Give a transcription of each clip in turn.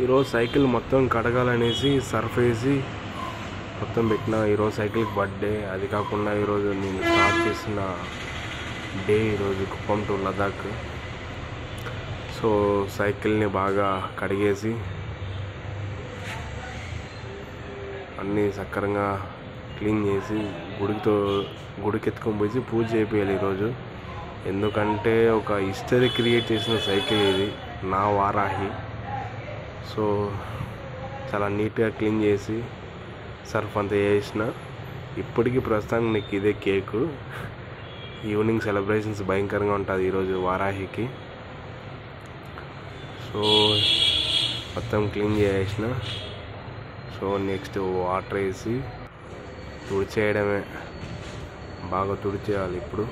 ఈరోజు సైకిల్ మొత్తం కడగాలనేసి సర్ఫ్ వేసి మొత్తం పెట్టిన ఈరోజు సైకిల్కి బర్త్డే అది కాకుండా ఈరోజు నేను స్టార్ట్ చేసిన డే ఈరోజు కుప్పం టు లదాఖ్ సో సైకిల్ని బాగా కడిగేసి అన్నీ సక్రంగా క్లీన్ చేసి గుడితో గుడికి ఎత్తుకొని పోయి పూజ చేయాలి ఈరోజు ఎందుకంటే ఒక హిస్టరీ క్రియేట్ చేసిన సైకిల్ ఇది నా వారాహి సో చాలా నీట్గా క్లీన్ చేసి సర్ఫ్ అంతా వేసిన ఇప్పటికీ ప్రస్తుతానికి నీకు ఇదే కేకు ఈవినింగ్ సెలబ్రేషన్స్ భయంకరంగా ఉంటుంది ఈరోజు వారాహికి సో మొత్తం క్లీన్ చేసేసిన సో నెక్స్ట్ వాటర్ వేసి తుడిచేయడమే బాగా తుడిచేయాలి ఇప్పుడు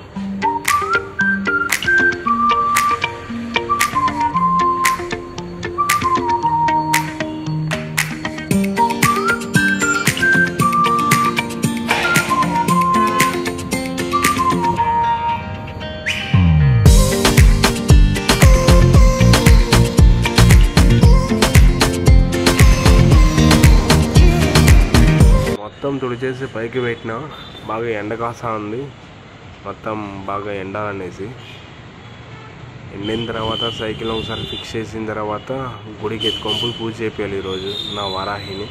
మొత్తం తుడిచేసి పైకి పెట్టిన బాగా ఎండ కాసా ఉంది మొత్తం బాగా ఎండాలనేసి ఎండిన తర్వాత సైకిల్ ఒకసారి ఫిక్స్ చేసిన తర్వాత గుడికి ఎత్తుకొని పోయి పూజ చేయాలి ఈరోజు నా వారాహిని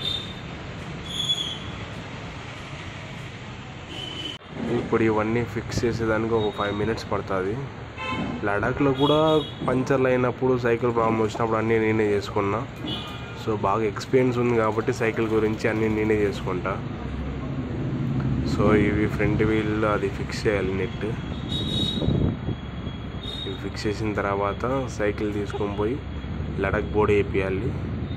ఇప్పుడు ఇవన్నీ ఫిక్స్ చేసేదానికి ఒక ఫైవ్ మినిట్స్ పడుతుంది లడాఖ్లో కూడా పంచర్లు అయినప్పుడు సైకిల్ ప్రాబ్లం వచ్చినప్పుడు అన్నీ నేనే చేసుకున్నా సో బాగా ఎక్స్పీరియన్స్ ఉంది కాబట్టి సైకిల్ గురించి అన్నీ నేనే చేసుకుంటా సో ఇవి ఫ్రంట్ వీల్ అది ఫిక్స్ చేయాలి నెట్ ఇవి ఫిక్స్ చేసిన తర్వాత సైకిల్ తీసుకొని పోయి లడక్ బోర్డు వేపియాలి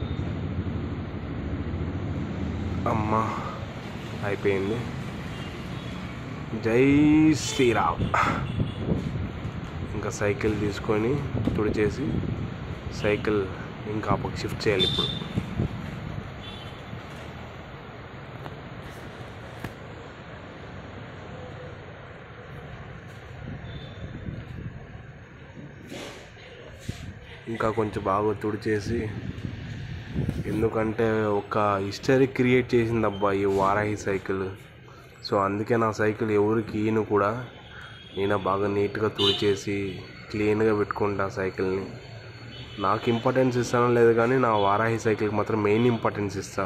అమ్మ అయిపోయింది జై శ్రీరామ్ ఇంకా సైకిల్ తీసుకొని తుడిచేసి సైకిల్ ఇంకా పక్క షిఫ్ట్ చేయాలి ఇప్పుడు ఇంకా కొంచెం బాగా తుడిచేసి ఎందుకంటే ఒక హిస్టరీ క్రియేట్ చేసింది అబ్బా ఈ వారాహి సైకిల్ సో అందుకే నా సైకిల్ ఎవరికి ఈయన కూడా నేను బాగా నీట్గా తుడిచేసి క్లీన్గా పెట్టుకుంటా సైకిల్ని నాకు ఇంపార్టెన్స్ ఇస్తానో లేదు కానీ నా వారాహి సైకిల్కి మాత్రం మెయిన్ ఇంపార్టెన్స్ ఇస్తా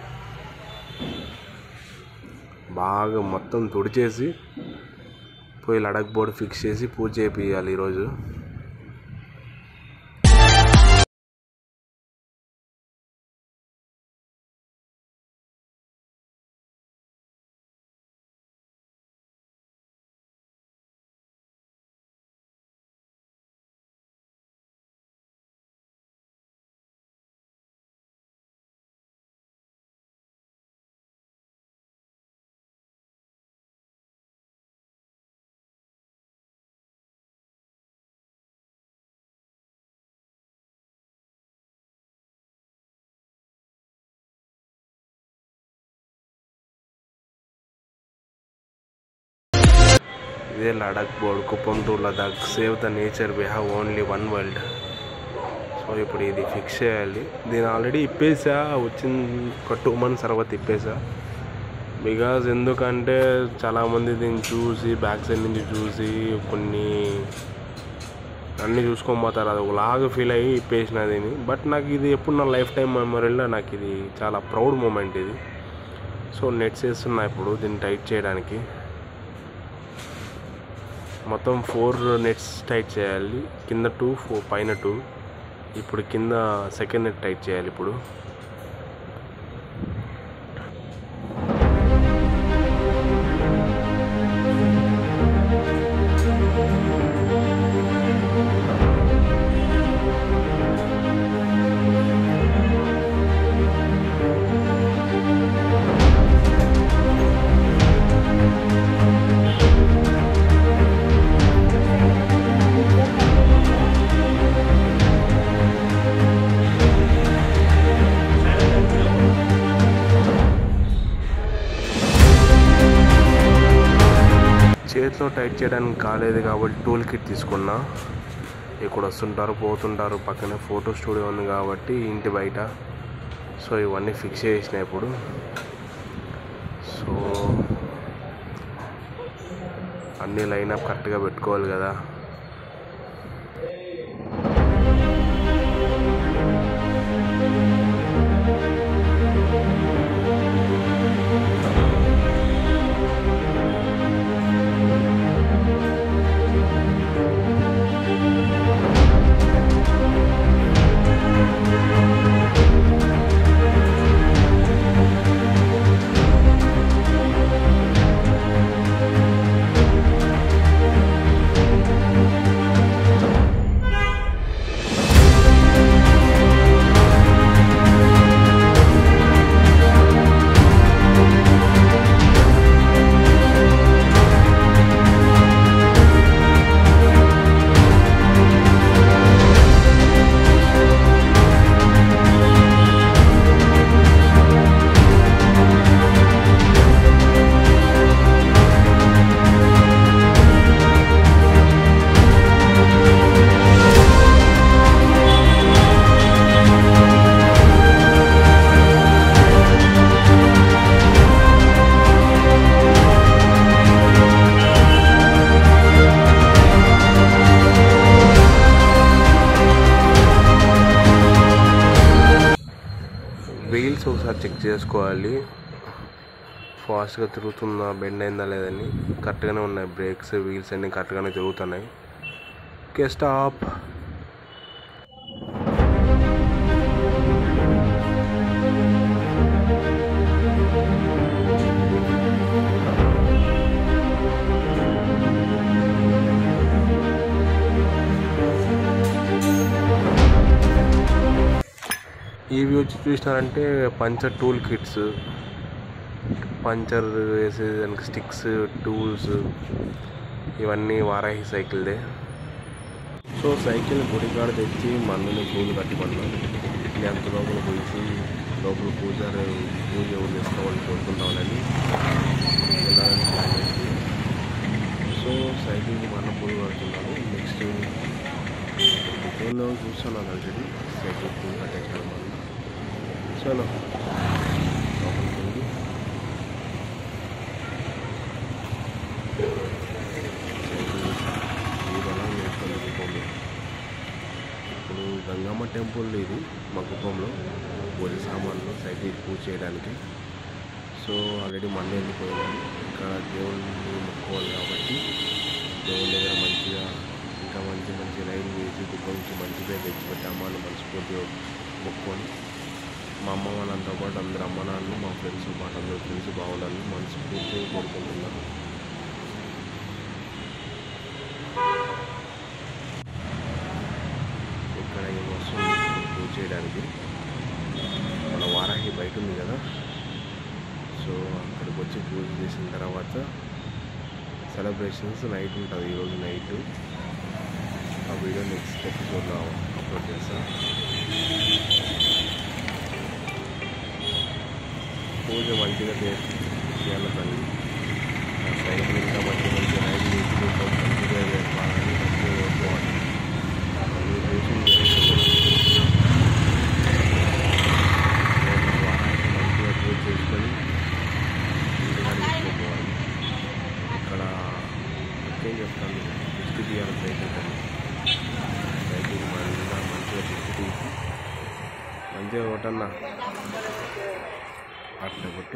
బాగా మొత్తం తుడిచేసి పోయి లడక్ బోర్డు ఫిక్స్ చేసి పూజ చేపియాలి ఈరోజు ఇదే Ladakh board Kuppam to Ladakh save the nature we have only one world so ఇప్పుడు ఇది ఫిక్స్ చేయాలి దీని ఆల్రెడీ ఇప్పేసా వచ్చిన ఒక టూ మంత్స్ తర్వాత ఇప్పేసా బికాజ్ ఎందుకంటే చాలామంది దీన్ని చూసి బ్యాక్ సైడ్ నుంచి చూసి కొన్ని అన్నీ చూసుకొని పోతారు అది ఒకలాగా ఫీల్ అయ్యి ఇప్పేసిన దీన్ని బట్ నాకు ఇది ఎప్పుడు నా లైఫ్ టైం మెమరీలో నాకు ఇది చాలా ప్రౌడ్ మూమెంట్ ఇది సో నెట్స్ వేస్తున్నా ఇప్పుడు దీన్ని టైట్ చేయడానికి మొత్తం ఫోర్ నెట్స్ టైట్ చేయాలి కింద టూ ఫోర్ పైన టూ ఇప్పుడు కింద సెకండ్ నెట్ టైట్ చేయాలి ఇప్పుడు చేతిలో టైట్ చేయడానికి కాలేదు కాబట్టి టూల్ కిట్ తీసుకున్నా ఇక్కడ వస్తుంటారు పోతుంటారు పక్కనే ఫోటో స్టూడియో ఉంది కాబట్టి ఇంటి బయట సో ఇవన్నీ ఫిక్స్ చేసిన ఇప్పుడు సో అన్నీ లైనప్ కరెక్ట్గా పెట్టుకోవాలి కదా వీల్స్ ఒకసారి చెక్ చేసుకోవాలి ఫాస్ట్గా తిరుగుతుందా బెండ్ అయిందా లేదని కరెక్ట్గానే ఉన్నాయి బ్రేక్స్ వీల్స్ అన్నీ కరెక్ట్గానే తిరుగుతున్నాయి ఓకే స్టాప్ ఇవి వచ్చి చూసినారంటే పంచర్ టూల్ కిట్స్ పంచర్ వేసేదానికి స్టిక్స్ టూల్స్ ఇవన్నీ వారాహి సైకిల్దే సో సైకిల్ గుడికాడ తెచ్చి మన్నుని పూలు కట్టుకున్నాం ఎంత లోపల పోయి లోపల పూజారి పూజ ఎవరు చేసుకోవాలని కోరుకుంటామని వెళ్ళాలని ప్లాన్ చేసి సో సైకిల్కి మన పూలు కడుతున్నాము నెక్స్ట్ ఫోన్లో చూస్తున్నాను ఆల్రెడీ సైకిల్ పూలు కట్టేసాను మనం చలో లోపలికి వెళ్ళి సైకిల్ ఈ బలం వేసుకొని కుప్పంలో ఇప్పుడు గంగమ్మ టెంపుల్ ఇది మా కుప్పంలో పూజ సామాన్లు సైకిల్ పూజ చేయడానికి సో ఆల్రెడీ మళ్ళీ వెళ్ళిపోయాను ఇక్కడ దేవుడిని మొక్కుకోవాలి కాబట్టి దేవుని దగ్గర మంచిగా ఇంకా మంచి మంచి రైలు వేసి కుప్పం నుంచి మంచి పేరు తెచ్చిపెట్టామా అని మనస్ఫూర్తిగా మొక్కుకొని మా అమ్మ వాళ్ళంతా పాటు అందరు అమ్మ నాన్నలు మా ఫ్రెండ్స్ పాటు అందరు ఫ్రెండ్స్ బాగుండాలని మనస్ఫూర్తిగా కోరుకుంటున్నాను ఇక్కడ ఏం వస్తుంది పూజ చేయడానికి మన వారాహి బయట ఉంది కదా సో అక్కడికి వచ్చి పూజ చేసిన తర్వాత సెలబ్రేషన్స్ నైట్ ఉంటుంది ఈరోజు నైట్ ఆ వీడియో నెక్స్ట్ ఎపిసోడ్లో అప్లోడ్ చేస్తాను పూజ మంచిగా చేసి చేయాలి తల్లి ఆ సైకిల్ ఇంకా మంచి మంచి రైడ్ చేసి మంచిగా చెప్పాలని మంచిగా చేసుకోవాలి అన్ని చేసి జరుగుతుంది. నేను వారానికి మంచిగా పూజ చేసుకొని ఇంటికాడ చేసుకోవాలి ఇక్కడ ఇంకేం చెప్తాను దిష్టి తీయాలి సైకిల్ కానీ సైకిల్ మంచిగా మంచిగా దిష్టి తీసి మంచిగా ఒకటన్నా అట్లా కొట్టు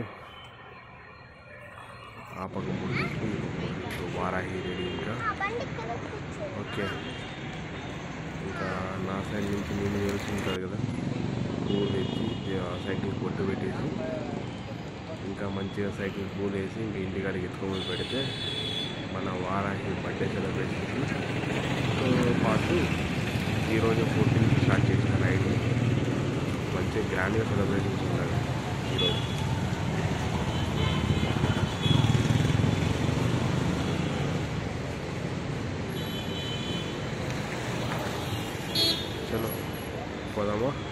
ఆ పక్క మూడు తీసుకుని ఈ పక్క మూడు తీసుకు వారాహి రెడీ ఇంకా ఓకే ఇంకా నా సైడ్ నుంచి నేను తెలిసి ఉంటుంది కదా పూలు తెచ్చి ఆ సైకిల్ కొట్టు పెట్టేసి ఇంకా మంచిగా సైకిల్ పూలు వేసి ఇంక ఇంటికాడికి ఎత్తుకొని పెడితే మన వారాహి బర్త్డే సెలబ్రేషన్కి పాటు ఈరోజు ఫోర్టీన్ స్టార్ట్ చేసిన రైడ్ మంచిగా గ్రాండ్గా సెలబ్రేషన్స్ ఉంటాయి ఈరోజు చలో పోదామా